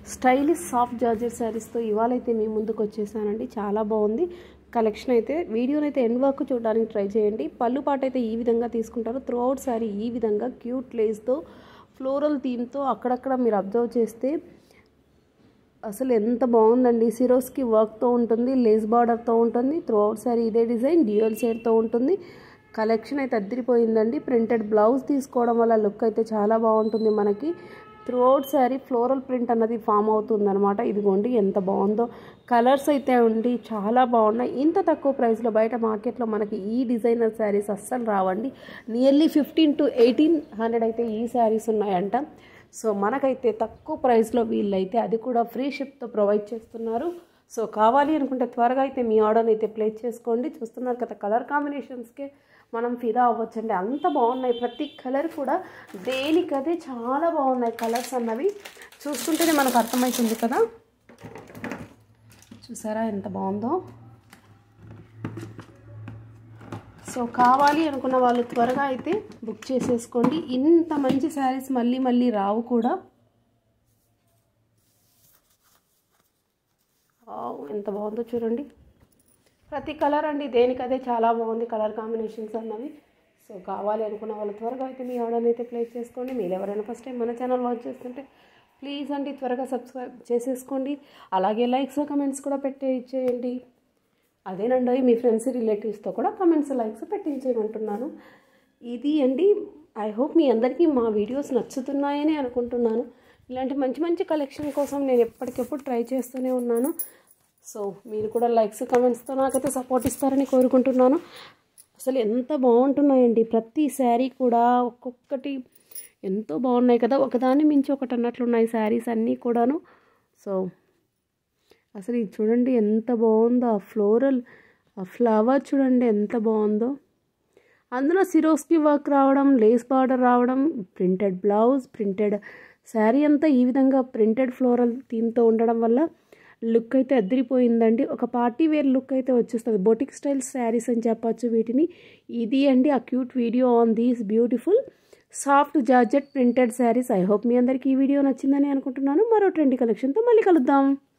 stylish soft georgette శారీస్తో ఇవాళ అయితే మీ ముందుకు వచ్చేసానండి చాలా బాగుంది కలెక్షన్ అయితే వీడియోని అయితే ఎండ్ వరకు చూడడానికి ట్రై చేయండి పళ్ళు పాట అయితే ఈ విధంగా తీసుకుంటారు త్రూ అవుట్ శారీ ఈ విధంగా క్యూట్ లేస్తో ఫ్లోరల్ థీమ్తో అక్కడక్కడ మీరు అబ్జర్వ్ చేస్తే అసలు ఎంత బాగుందండి సిరోస్కి వర్క్తో ఉంటుంది లేస్ బార్డర్తో ఉంటుంది త్రూ అవుట్ శారీ ఇదే డిజైన్ డ్యూయల్ షేడ్తో ఉంటుంది కలెక్షన్ అయితే అద్దరిపోయిందండి ప్రింటెడ్ బ్లౌజ్ తీసుకోవడం వల్ల లుక్ అయితే చాలా బాగుంటుంది మనకి throughout sari floral print అన్నది ఫామ్ అవుతుంది అనమాట ఇదిగోండి ఎంత బాగుందో కలర్స్ అయితే ఉండి చాలా బాగున్నాయి ఇంత తక్కువ ప్రైస్లో బయట మార్కెట్లో మనకి ఈ డిజైనర్ శారీస్ అస్సలు రావండి nearly fifteen to eighteen hundred అయితే ఈ శారీస్ ఉన్నాయంట సో మనకైతే తక్కువ ప్రైస్లో వీళ్ళైతే అది కూడా ఫ్రీ షిప్తో ప్రొవైడ్ చేస్తున్నారు సో కావాలి అనుకుంటే త్వరగా అయితే మీ ఆర్డర్ని అయితే ప్లేస్ చేసుకోండి చూస్తున్నారు కదా కలర్ కాంబినేషన్స్కే మనం ఫిదా అవ్వచ్చండి అంత బాగున్నాయి ప్రతి కలర్ కూడా దేనికదే చాలా బాగున్నాయి కలర్స్ అన్నవి చూస్తుంటేనే మనకు అర్థమవుతుంది కదా చూసారా ఎంత బాగుందో సో కావాలి అనుకున్న వాళ్ళు త్వరగా అయితే బుక్ చేసేసుకోండి ఇంత మంచి శారీస్ మళ్ళీ మళ్ళీ రావు కూడా ఎంత బాగుందో చూడండి ప్రతి కలర్ అండి దేనికదే చాలా బాగుంది కలర్ కాంబినేషన్స్ అన్నవి సో కావాలి అనుకున్న వాళ్ళు త్వరగా అయితే మీ ఆర్డర్ని అయితే ప్లేస్ చేసుకోండి మీరు ఎవరైనా ఫస్ట్ టైం మన ఛానల్ వాచ్ చేస్తుంటే ప్లీజ్ అండి త్వరగా సబ్స్క్రైబ్ చేసేసుకోండి అలాగే లైక్స్ కమెంట్స్ కూడా పెట్టే ఇచ్చేయండి అదేనండి మీ ఫ్రెండ్స్ రిలేటివ్స్తో కూడా కమెంట్స్ లైక్స్ పెట్టించేయమంటున్నాను ఇది అండి ఐ హోప్ మీ అందరికీ మా వీడియోస్ నచ్చుతున్నాయని అనుకుంటున్నాను ఇలాంటి మంచి మంచి కలెక్షన్ కోసం నేను ఎప్పటికెప్పుడు ట్రై చేస్తూనే ఉన్నాను సో మీరు కూడా లైక్స్ కమెంట్స్తో నాకైతే సపోర్ట్ ఇస్తారని కోరుకుంటున్నాను అసలు ఎంత బాగుంటున్నాయండి ప్రతి శారీ కూడా ఒక్కొక్కటి ఎంతో బాగున్నాయి కదా ఒకదాన్ని మించి ఒకటి అన్నట్లున్నాయి శారీస్ అన్నీ కూడాను సో అసలు ఇది చూడండి ఎంత బాగుందో ఆ ఫ్లోరల్ ఆ ఫ్లవర్ చూడండి ఎంత బాగుందో అందులో సిరోస్కి వర్క్ రావడం లేస్ బార్డర్ రావడం ప్రింటెడ్ బ్లౌజ్ ప్రింటెడ్ శారీ అంతా ఈ విధంగా ప్రింటెడ్ ఫ్లోరల్ థీమ్తో ఉండడం వల్ల లుక్ అయితే అద్దరిపోయిందండి ఒక పార్టీ వేర్ లుక్ అయితే వచ్చేస్తుంది బొటిక్ స్టైల్ శారీస్ అని చెప్పచ్చు వీటిని ఇది అండి ఆ cute video on these beautiful soft georgette printed saris I hope మీ అందరికీ ఈ వీడియో నచ్చిందని అనుకుంటున్నాను మరో ట్రెండీ కలెక్షన్తో మళ్ళీ కలుద్దాం